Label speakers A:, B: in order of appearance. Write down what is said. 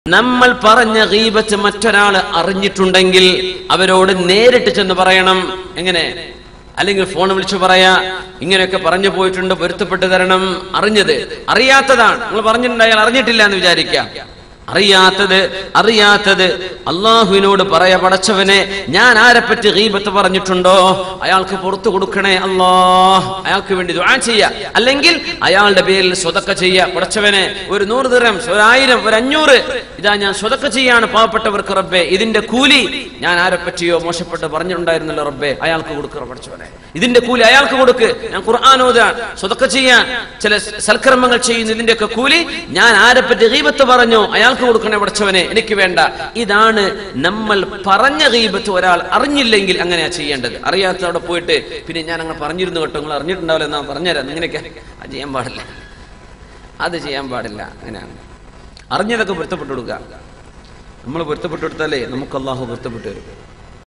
A: നമ്മൾ പറഞ്ഞ ഗീബത്ത് മറ്റൊരാൾ അറിഞ്ഞിട്ടുണ്ടെങ്കിൽ അവരോട് നേരിട്ട് ചെന്ന് പറയണം എങ്ങനെ അല്ലെങ്കിൽ ഫോൺ വിളിച്ചു പറയാ ഇങ്ങനെയൊക്കെ പറഞ്ഞു പോയിട്ടുണ്ട് പൊരുത്തപ്പെട്ട് തരണം അറിഞ്ഞത് അറിയാത്തതാണ് നിങ്ങൾ പറഞ്ഞിട്ടുണ്ട് അയാൾ അറിഞ്ഞിട്ടില്ല എന്ന് വിചാരിക്കാം അറിയാത്തത് അറിയാത്തത് അള്ളാഹുവിനോട് പറയാ പടച്ചവനെ ഞാൻ ആരെപ്പറ്റി ഗീബത്ത് പറഞ്ഞിട്ടുണ്ടോ അയാൾക്ക് പുറത്തു കൊടുക്കണേ അല്ലാ അയാൾക്ക് വേണ്ടി ദുആ ചെയ്യ അല്ലെങ്കിൽ അയാളുടെ പേരിൽ സ്വതക്ക ചെയ്യ പടച്ചവനെ ഒരു നൂറ് ദിറം ഒരു ആയിരം ഒരു അഞ്ഞൂറ് ഇതാ ഞാൻ സ്വതക്ക ചെയ്യാണ് പാവപ്പെട്ടവർക്ക് റബ്ബേ ഇതിന്റെ കൂലി ഞാൻ ആരെപ്പറ്റിയോ മോശപ്പെട്ട് പറഞ്ഞിട്ടുണ്ടായിരുന്നല്ലോ റബ്ബേ അയാൾക്ക് കൊടുക്കുക പടച്ചവനെ ഇതിന്റെ കൂലി അയാൾക്ക് കൊടുക്ക് ഞാൻ ഖുർആൻ ഓതാൻ സ്വതക്ക ചെയ്യാൻ ചില സൽക്കർമ്മങ്ങൾ ചെയ്യുന്ന ഇതിന്റെയൊക്കെ കൂലി ഞാൻ ആരെപ്പറ്റി ഗീബത്ത് പറഞ്ഞു അയാൾക്ക് കൊടുക്കണേ പടച്ചവനെ എനിക്ക് വേണ്ട ഇതാണ് നമ്മൾ പറഞ്ഞ ഗീബത്ത് ഒരാൾ അറിഞ്ഞില്ലെങ്കിൽ അങ്ങനെയാ ചെയ്യേണ്ടത് അറിയാത്ത അവിടെ പോയിട്ട് പിന്നെ ഞാൻ അങ്ങനെ പറഞ്ഞിരുന്നു കേട്ടോ നിങ്ങൾ അറിഞ്ഞിട്ടുണ്ടാവില്ല എന്നാ പറഞ്ഞുതരാം ഇങ്ങനെയൊക്കെ അത് ചെയ്യാൻ പാടില്ല അത് ചെയ്യാൻ പാടില്ല അങ്ങനെയാണ് അറിഞ്ഞതൊക്കെ പൊരുത്തപ്പെട്ടു കൊടുക്കുക നമ്മൾ പൊരുത്തപ്പെട്ടു കൊടുത്താലേ നമുക്ക് അള്ളാഹു പൊരുത്തപ്പെട്ടു വരും